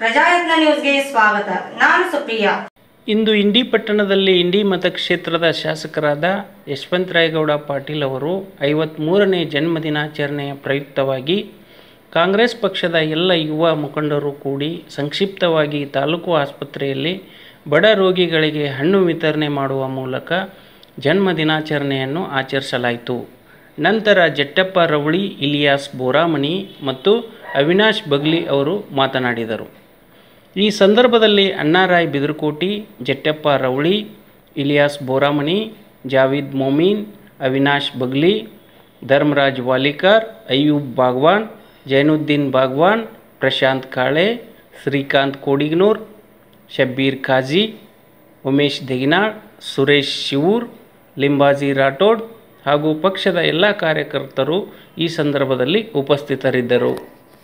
ಪ್ರಜಾಯತ್ನ ನ್ಯೂಸ್ಗೆ ಸ್ವಾಗತ ನಾನು ಸುಪ್ರಿಯಾ ಇಂದು ಇಂಡಿ ಪಟ್ಟಣದಲ್ಲಿ ಇಂಡಿ ಮತಕ್ಷೇತ್ರದ ಶಾಸಕರಾದ ಯಶವಂತರಾಯಗೌಡ ಪಾಟೀಲ್ ಅವರು ಐವತ್ತ್ಮೂರನೇ ಜನ್ಮದಿನಾಚರಣೆಯ ಪ್ರಯುಕ್ತವಾಗಿ ಕಾಂಗ್ರೆಸ್ ಪಕ್ಷದ ಎಲ್ಲ ಯುವ ಮುಖಂಡರು ಕೂಡಿ ಸಂಕ್ಷಿಪ್ತವಾಗಿ ತಾಲೂಕು ಆಸ್ಪತ್ರೆಯಲ್ಲಿ ಬಡ ರೋಗಿಗಳಿಗೆ ಹಣ್ಣು ವಿತರಣೆ ಮಾಡುವ ಮೂಲಕ ಜನ್ಮದಿನಾಚರಣೆಯನ್ನು ಆಚರಿಸಲಾಯಿತು ನಂತರ ಜಟ್ಟಪ್ಪ ರವಳಿ ಇಲಿಯಾಸ್ ಬೋರಾಮಣಿ ಮತ್ತು ಅವಿನಾಶ್ ಬಗ್ಲಿ ಅವರು ಮಾತನಾಡಿದರು ಈ ಸಂದರ್ಭದಲ್ಲಿ ಅಣ್ಣಾರಾಯ್ ಬಿದರಕೋಟಿ ಜಟ್ಟಪ್ಪ ರವಳಿ ಇಲಿಯಾಸ್ ಬೋರಾಮಣಿ ಜಾವೀದ್ ಮೊಮೀನ್ ಅವಿನಾಶ್ ಬಗ್ಲಿ ಧರ್ಮರಾಜ್ ವಾಲಿಕಾರ್ ಅಯ್ಯೂಬ್ ಬಾಗ್ವಾನ್ ಜೈನುದ್ದೀನ್ ಬಾಗ್ವಾನ್ ಪ್ರಶಾಂತ್ ಕಾಳೆ ಶ್ರೀಕಾಂತ್ ಕೋಡಿಗ್ನೂರ್ ಶಬ್ಬೀರ್ ಖಾಜಿ ಉಮೇಶ್ ದೆಗಿನಾಳ್ ಸುರೇಶ್ ಶಿವೂರ್ ಲಿಂಬಾಜಿ ರಾಠೋಡ್ ಹಾಗೂ ಪಕ್ಷದ ಎಲ್ಲ ಕಾರ್ಯಕರ್ತರು ಈ ಸಂದರ್ಭದಲ್ಲಿ ಉಪಸ್ಥಿತರಿದ್ದರು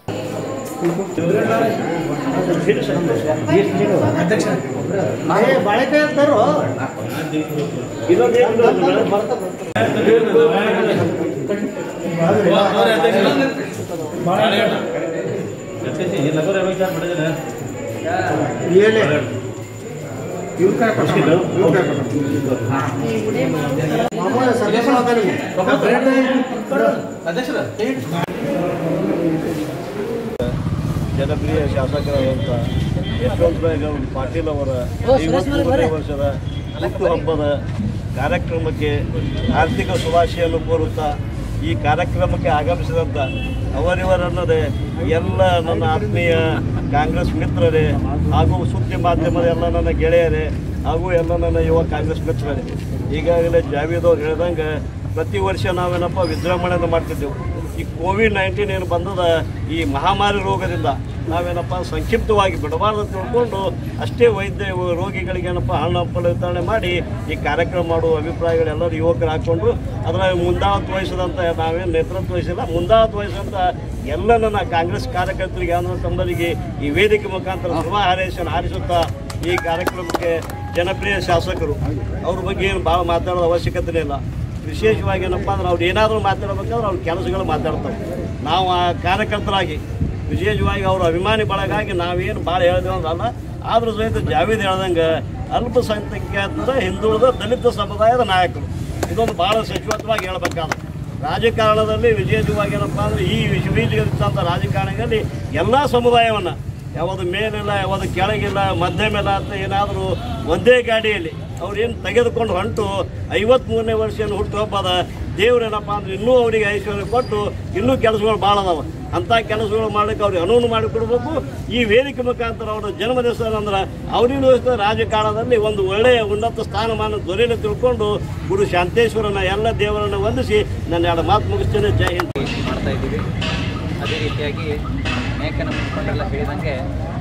ಜನಪ್ರಿಯ ಶಾಸಕರಾದಂಥ ಯಶವಂತರಾಯಗೌಡ ಪಾಟೀಲ್ ಅವರ ಐವತ್ಮೂರನೇ ವರ್ಷದ ಹುಟ್ಟುಹಬ್ಬದ ಕಾರ್ಯಕ್ರಮಕ್ಕೆ ಆರ್ಥಿಕ ಶುಭಾಶಯನ್ನು ಕೋರುತ್ತಾ ಈ ಕಾರ್ಯಕ್ರಮಕ್ಕೆ ಆಗಮಿಸಿದಂಥ ಅವರಿವರಲ್ಲದೆ ಎಲ್ಲ ನನ್ನ ಆತ್ಮೀಯ ಕಾಂಗ್ರೆಸ್ ಮಿತ್ರರೇ ಹಾಗೂ ಸುದ್ದಿ ಮಾಧ್ಯಮದ ಎಲ್ಲ ನನ್ನ ಗೆಳೆಯರೇ ಹಾಗೂ ಎಲ್ಲ ನನ್ನ ಯುವ ಕಾಂಗ್ರೆಸ್ ಮಿತ್ರರೇ ಈಗಾಗಲೇ ಜಾವೀದ್ ಅವ್ರು ಹೇಳ್ದಂಗೆ ಪ್ರತಿ ವರ್ಷ ನಾವೇನಪ್ಪ ವಿಜೃಂಭಣೆಯನ್ನು ಮಾಡ್ತಿದ್ದೆವು ಈ ಕೋವಿಡ್ ನೈನ್ಟೀನ್ ಏನು ಬಂದದ ಈ ಮಹಾಮಾರಿ ರೋಗದಿಂದ ನಾವೇನಪ್ಪ ಸಂಕ್ಷಿಪ್ತವಾಗಿ ಬಿಡಬಾರ್ದು ಅಂತ ತಿಳ್ಕೊಂಡು ಅಷ್ಟೇ ವೈದ್ಯ ರೋಗಿಗಳಿಗೆ ಏನಪ್ಪ ಹಣ್ಣು ಹಂಪಲ ವಿತರಣೆ ಮಾಡಿ ಈ ಕಾರ್ಯಕ್ರಮ ಮಾಡುವ ಅಭಿಪ್ರಾಯಗಳೆಲ್ಲರೂ ಯುವಕರು ಹಾಕ್ಕೊಂಡು ಅದರ ಮುಂದಾವತ್ತು ವಹಿಸಿದಂಥ ನಾವೇನು ನೇತೃತ್ವ ವಹಿಸಿಲ್ಲ ಮುಂದಾವತ್ತು ವಹಿಸಿದಂಥ ಎಲ್ಲ ನನ್ನ ಕಾಂಗ್ರೆಸ್ ಕಾರ್ಯಕರ್ತರಿಗೆ ಅನ್ನೋ ತಮ್ಮರಿಗೆ ಈ ವೇದಿಕೆ ಮುಖಾಂತರ ಶುಭ ಹಾರೈಸನ್ನು ಹಾರಿಸುತ್ತಾ ಈ ಕಾರ್ಯಕ್ರಮಕ್ಕೆ ಜನಪ್ರಿಯ ಶಾಸಕರು ಅವ್ರ ಬಗ್ಗೆ ಏನು ಭಾಳ ಮಾತಾಡೋದು ಅವಶ್ಯಕತೆ ಇಲ್ಲ ವಿಶೇಷವಾಗಿ ಏನಪ್ಪ ಅಂದ್ರೆ ಅವ್ರು ಏನಾದರೂ ಮಾತಾಡ್ಬೇಕಾದ್ರೆ ಅವ್ರ ಕೆಲಸಗಳು ಮಾತಾಡ್ತಾರೆ ನಾವು ಆ ಕಾರ್ಯಕರ್ತರಾಗಿ ವಿಶೇಷವಾಗಿ ಅವ್ರ ಅಭಿಮಾನಿ ಬಳಗಾಗಿ ನಾವೇನು ಭಾಳ ಹೇಳಿದೆವು ಅಂದ್ರಲ್ಲ ಆದರೂ ಸಹಿತ ಜಾವೀದ್ ಹೇಳ್ದಂಗೆ ಅಲ್ಪಸಂಖ್ಯಾತರ ಹಿಂದುಳಿದ ದಲಿತ ಸಮುದಾಯದ ನಾಯಕರು ಇದೊಂದು ಭಾಳ ಸಚಿವತ್ವವಾಗಿ ಹೇಳ್ಬೇಕಾದ್ರೆ ರಾಜಕಾರಣದಲ್ಲಿ ವಿಶೇಷವಾಗಿ ಏನಪ್ಪ ಅಂದರೆ ಈ ವಿಶ್ವವಿದ್ಯಾಲಯದಂಥ ರಾಜಕಾರಣದಲ್ಲಿ ಎಲ್ಲ ಸಮುದಾಯವನ್ನು ಯಾವುದು ಮೇಲಿಲ್ಲ ಯಾವುದು ಕೆಳಗಿಲ್ಲ ಮಧ್ಯಮಿಲ್ಲ ಅಂತ ಏನಾದರೂ ಒಂದೇ ಗಾಡಿಯಲ್ಲಿ ಅವ್ರೇನು ತೆಗೆದುಕೊಂಡು ಹೊಂಟು ಐವತ್ತ್ಮೂರನೇ ವರ್ಷ ಏನು ಹುಟ್ಟುಹಬ್ಬದ ದೇವ್ರೇನಪ್ಪ ಅಂದ್ರೆ ಇನ್ನೂ ಅವರಿಗೆ ಐಶ್ವರ್ಯ ಕೊಟ್ಟು ಇನ್ನೂ ಕೆಲಸಗಳು ಭಾಳ ಅದಾವ ಅಂಥ ಕೆಲಸಗಳು ಮಾಡಲಿಕ್ಕೆ ಅವ್ರಿಗೆ ಅನುವು ಮಾಡಿಕೊಡ್ಬೇಕು ಈ ವೇದಿಕೆ ಮುಖಾಂತರ ಅವರ ಜನ್ಮದಿವಸ ಅಂದ್ರೆ ಅವರಿಗೂ ಸಹಿತ ರಾಜಕಾರಣದಲ್ಲಿ ಒಂದು ಒಳ್ಳೆಯ ಉನ್ನತ ಸ್ಥಾನಮಾನ ದೊರೆಯಲು ತಿಳ್ಕೊಂಡು ಗುರು ಶಾಂತೇಶ್ವರನ ಎಲ್ಲ ದೇವರನ್ನು ವಂದಿಸಿ ನನ್ನ ಎರಡು ಮಾತು ಮುಗಿಸ್ತೇನೆ ಜೈ ಹಿಂದ್ ಮಾಡ್ತಾ ಇದ್ದೀವಿ ಅದೇ ರೀತಿಯಾಗಿ ಅನೇಕ ನಮ್ಮ ಮುಖಂಡರೆಲ್ಲ ಹೇಳಿದಂಗೆ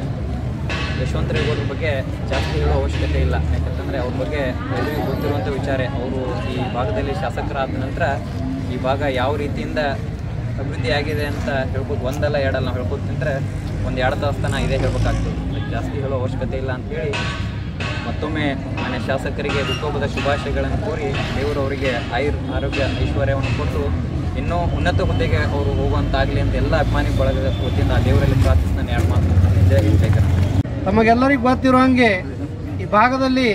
ಯಶವಂತರೇಗೌಡರ ಬಗ್ಗೆ ಜಾಸ್ತಿ ಹೇಳೋ ಅವಶ್ಯಕತೆ ಇಲ್ಲ ಯಾಕಂತಂದರೆ ಅವ್ರ ಬಗ್ಗೆ ಎಲ್ಲರಿಗೂ ಗೊತ್ತಿರುವಂಥ ವಿಚಾರ ಅವರು ಈ ಭಾಗದಲ್ಲಿ ಶಾಸಕರಾದ ನಂತರ ಈ ಭಾಗ ಯಾವ ರೀತಿಯಿಂದ ಅಭಿವೃದ್ಧಿ ಆಗಿದೆ ಅಂತ ಹೇಳ್ಬೋದು ಒಂದಲ್ಲ ಎರಡಲ್ಲ ನಾವು ಹೇಳ್ಬೋದು ನಿಂತರೆ ಒಂದು ಎರಡು ದೇವಸ್ಥಾನ ಇದೇ ಹೇಳ್ಬೇಕಾಗ್ತದೆ ಅದಕ್ಕೆ ಜಾಸ್ತಿ ಹೇಳೋ ಅವಶ್ಯಕತೆ ಇಲ್ಲ ಅಂತೇಳಿ ಮತ್ತೊಮ್ಮೆ ಮಾನ್ಯ ಶಾಸಕರಿಗೆ ಹುಟ್ಟುಹಬ್ಬದ ಶುಭಾಶಯಗಳನ್ನು ಕೋರಿ ದೇವರು ಅವರಿಗೆ ಆಯುರ್ ಆರೋಗ್ಯ ಐಶ್ವರ್ಯವನ್ನು ಕೊಟ್ಟು ಇನ್ನೂ ಉನ್ನತ ಹುದ್ದೆಗೆ ಅವರು ಹೋಗುವಂತಾಗಲಿ ಅಂತ ಎಲ್ಲ ಅಭಿಮಾನಿ ಬಳಗದ ವತಿಯಿಂದ ಆ ದೇವರಲ್ಲಿ ಪ್ರಾರ್ಥಿಸಿ ನಾನು ಎರಡು ಮಾತು ಜೈ ಹಿಂದ್ ಜೈ ಕರ್ನಾಟಕ. ತಮಗೆಲ್ಲರಿಗೂ ಗೊತ್ತಿರೋ ಹಾಗೆ ಈ ಭಾಗದಲ್ಲಿ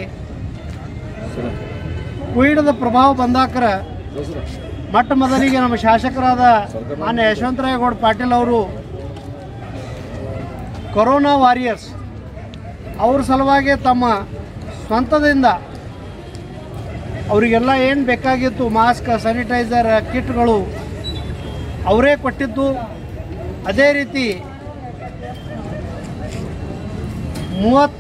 ಕೋವಿಡದ ಪ್ರಭಾವ ಬಂದಾಕರ ಮೊಟ್ಟ ಮೊದಲಿಗೆ ನಮ್ಮ ಶಾಸಕರಾದ ಮಾನ್ಯ ಯಶವಂತರಾಯಗೌಡ ಪಾಟೀಲ್ ಅವರು ಕೊರೋನಾ ವಾರಿಯರ್ಸ್ ಅವ್ರ ಸಲುವಾಗಿ ತಮ್ಮ ಸ್ವಂತದಿಂದ ಅವರಿಗೆಲ್ಲ ಏನು ಬೇಕಾಗಿತ್ತು ಮಾಸ್ಕ್ ಸ್ಯಾನಿಟೈಸರ್ ಕಿಟ್ಗಳು ಅವರೇ ಕೊಟ್ಟಿದ್ದು ಅದೇ ರೀತಿ ಮೂವತ್ತು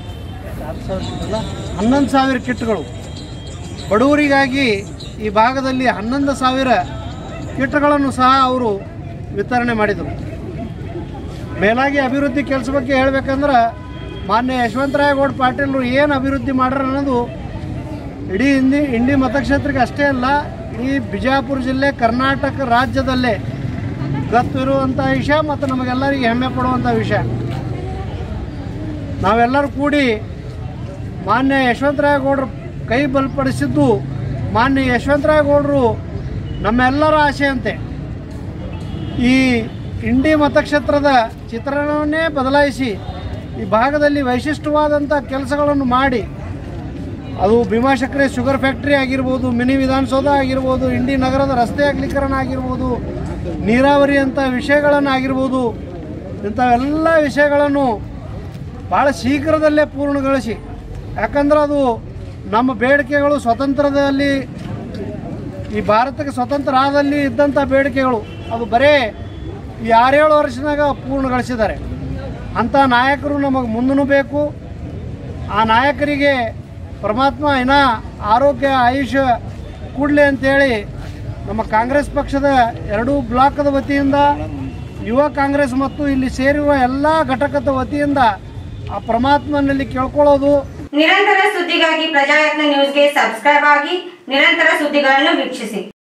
ಹನ್ನೊಂದು ಸಾವಿರ ಕಿಟ್ಗಳು ಬಡವರಿಗಾಗಿ ಈ ಭಾಗದಲ್ಲಿ ಹನ್ನೊಂದು ಸಾವಿರ ಕಿಟ್ಗಳನ್ನು ಸಹ ಅವರು ವಿತರಣೆ ಮಾಡಿದರು ಮೇಲಾಗಿ ಅಭಿವೃದ್ಧಿ ಕೆಲಸ ಬಗ್ಗೆ ಹೇಳ್ಬೇಕಂದ್ರೆ ಮಾನ್ಯ ಯಶವಂತರಾಯಗೌಡ ಪಾಟೀಲ್ರು ಏನು ಅಭಿವೃದ್ಧಿ ಮಾಡ್ಯಾರ ಅನ್ನೋದು ಇಡೀ ಹಿಂದಿ ಇಂಡಿ ಮತಕ್ಷೇತ್ರಕ್ಕೆ ಅಷ್ಟೇ ಅಲ್ಲ ಈ ಬಿಜಾಪುರ ಜಿಲ್ಲೆ ಕರ್ನಾಟಕ ರಾಜ್ಯದಲ್ಲೇ ಗೊತ್ತಿರುವಂಥ ವಿಷಯ ಮತ್ತು ನಮಗೆಲ್ಲರಿಗೆ ಹೆಮ್ಮೆ ಪಡುವಂಥ ವಿಷಯ ನಾವೆಲ್ಲರೂ ಕೂಡಿ ಮಾನ್ಯ ಯಶವಂತರಾಯಗೌಡರು ಕೈ ಬಲಪಡಿಸಿದ್ದು ಮಾನ್ಯ ಯಶವಂತರಾಯಗೌಡರು ನಮ್ಮೆಲ್ಲರ ಆಶೆಯಂತೆ ಈ ಇಂಡಿ ಮತಕ್ಷೇತ್ರದ ಚಿತ್ರಣವನ್ನೇ ಬದಲಾಯಿಸಿ ಈ ಭಾಗದಲ್ಲಿ ವೈಶಿಷ್ಟ್ಯವಾದಂಥ ಕೆಲಸಗಳನ್ನು ಮಾಡಿ ಅದು ಭೀಮಾಶಕ್ರೆ ಶುಗರ್ ಫ್ಯಾಕ್ಟ್ರಿ ಆಗಿರ್ಬೋದು ಮಿನಿ ವಿಧಾನಸೌಧ ಆಗಿರ್ಬೋದು ಇಂಡಿ ನಗರದ ರಸ್ತೆ ಅಗಲೀಕರಣ ಆಗಿರ್ಬೋದು ನೀರಾವರಿ ಅಂತ ವಿಷಯಗಳನ್ನು ಆಗಿರ್ಬೋದು ಇಂಥವೆಲ್ಲ ವಿಷಯಗಳನ್ನು ಭಾಳ ಶೀಘ್ರದಲ್ಲೇ ಪೂರ್ಣಗೊಳಿಸಿ ಯಾಕಂದ್ರೆ ಅದು ನಮ್ಮ ಬೇಡಿಕೆಗಳು ಸ್ವತಂತ್ರದಲ್ಲಿ ಈ ಭಾರತಕ್ಕೆ ಸ್ವತಂತ್ರ ಆದಲ್ಲಿ ಇದ್ದಂಥ ಬೇಡಿಕೆಗಳು ಅದು ಬರೇ ಈ ಆರೇಳು ವರ್ಷನಾಗ ಪೂರ್ಣಗೊಳಿಸಿದ್ದಾರೆ ಅಂಥ ನಾಯಕರು ನಮಗೆ ಮುಂದೂ ಬೇಕು ಆ ನಾಯಕರಿಗೆ ಪರಮಾತ್ಮ ಇನ್ನ ಆರೋಗ್ಯ ಆಯುಷ್ಯ ಕೊಡಲಿ ಅಂತೇಳಿ ನಮ್ಮ ಕಾಂಗ್ರೆಸ್ ಪಕ್ಷದ ಎರಡೂ ಬ್ಲಾಕದ ವತಿಯಿಂದ ಯುವ ಕಾಂಗ್ರೆಸ್ ಮತ್ತು ಇಲ್ಲಿ ಸೇರಿರುವ ಎಲ್ಲ ಘಟಕದ ವತಿಯಿಂದ ಆ ಪರಮಾತ್ಮನಲ್ಲಿ ಕೇಳ್ಕೊಳ್ಳೋದು ನಿರಂತರ ಸುದ್ದಿಗಾಗಿ ಪ್ರಜಾಯತ್ನ ನ್ಯೂಸ್ಗೆ ಸಬ್ಸ್ಕ್ರೈಬ್ ಆಗಿ ನಿರಂತರ ಸುದ್ದಿಗಳನ್ನು ವೀಕ್ಷಿಸಿ